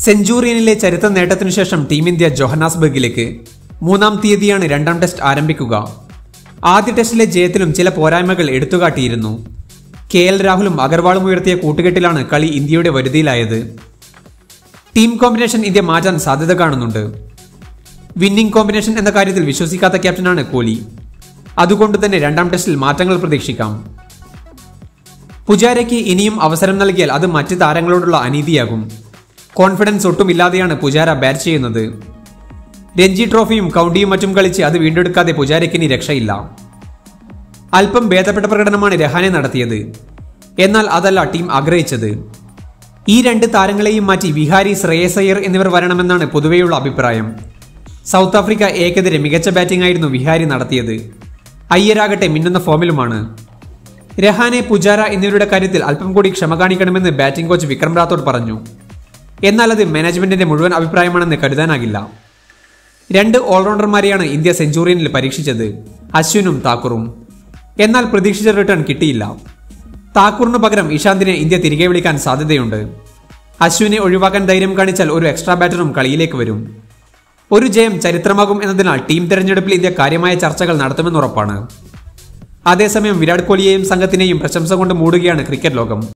സെഞ്ചുറിയനിലെ ചരിത്ര നേട്ടത്തിനു ശേഷം team India ജോഹന്നാസ്ബർഗിലേക്ക് മൂന്നാം തീയതിയാണ് രണ്ടാം ടെസ്റ്റ് ആരംഭിക്കുക ആദ്യ ടെസ്റ്റിലെ ജയത്തിലും ചില പോരായ്മകൾ എടുത്തുകാട്ടിയിരുന്നു കെ എൽ രാഹുലും അഗർവാളും ഉയർത്തിയ കൂട്ടുകെട്ടിലാണ് കളി ഇന്ത്യയുടെ വരുതിയിലായത് ടീം കോമ്പിനേഷൻ ഇന്ത്യ മാറ്റാൻ സാധ്യത കാണുന്നുണ്ട് വിന്നിംഗ് കോമ്പിനേഷൻ എന്ന കാര്യത്തിൽ വിശ്വസിക്കാത്ത ക്യാപ്റ്റനാണ് കോഹ്ലി അതുകൊണ്ട് തന്നെ രണ്ടാം ടെസ്റ്റിൽ മാറ്റങ്ങൾ പ്രതീക്ഷിക്കാം പുജാരയ്ക്ക് ഇനിയും അവസരം നൽകിയാൽ അത് മറ്റ് താരങ്ങളോടുള്ള അനീതിയാകും കോൺഫിഡൻസ് ഒട്ടുമില്ലാതെയാണ് പുജാര ബാറ്റ് ചെയ്യുന്നത് രഞ്ജി ട്രോഫിയും കൗണ്ടിയും മറ്റും കളിച്ച് അത് വീണ്ടെടുക്കാതെ പുജാരയ്ക്ക് ഇനി രക്ഷയില്ല അല്പം ഭേദപ്പെട്ട പ്രകടനമാണ് രഹാനെ നടത്തിയത് എന്നാൽ അതല്ല ടീം ആഗ്രഹിച്ചത് ഈ രണ്ട് താരങ്ങളെയും മാറ്റി വിഹാരി ശ്രേയസ് അയ്യർ എന്നിവർ വരണമെന്നാണ് പൊതുവെയുള്ള അഭിപ്രായം സൗത്ത് ആഫ്രിക്ക എക്കെതിരെ മികച്ച ബാറ്റിംഗ് ആയിരുന്നു വിഹാരി നടത്തിയത് അയ്യരാകട്ടെ മിന്നുന്ന ഫോമിലുമാണ് രഹാനെ പുജാര എന്നിവരുടെ കാര്യത്തിൽ അല്പം കൂടി ക്ഷമ കാണിക്കണമെന്ന് ബാറ്റിംഗ് കോച്ച് വിക്രം റാത്തോഡ് പറഞ്ഞു എന്നാൽ അത് മാനേജ്മെന്റിന്റെ മുഴുവൻ അഭിപ്രായമാണെന്ന് കരുതാനാകില്ല രണ്ട് ഓൾറൗണ്ടർമാരെയാണ് ഇന്ത്യ സെഞ്ചുറിയനിൽ പരീക്ഷിച്ചത് അശ്വിനും താക്കൂറും എന്നാൽ പ്രതീക്ഷിച്ച റിട്ടേൺ കിട്ടിയില്ല താക്കൂറിന് പകരം ഇഷാന്തിനെ ഇന്ത്യ തിരികെ വിളിക്കാൻ സാധ്യതയുണ്ട് അശ്വിനെ ഒഴിവാക്കാൻ ധൈര്യം കാണിച്ചാൽ ഒരു എക്സ്ട്രാ ബാറ്ററും കളിയിലേക്ക് വരും ഒരു ജയം ചരിത്രമാകും എന്നതിനാൽ ടീം തെരഞ്ഞെടുപ്പിൽ ഇന്ത്യ കാര്യമായ ചർച്ചകൾ നടത്തുമെന്നുറപ്പാണ് അതേസമയം വിരാട് കോഹ്ലിയെയും സംഘത്തിനെയും പ്രശംസ കൊണ്ട് മൂടുകയാണ് ക്രിക്കറ്റ് ലോകം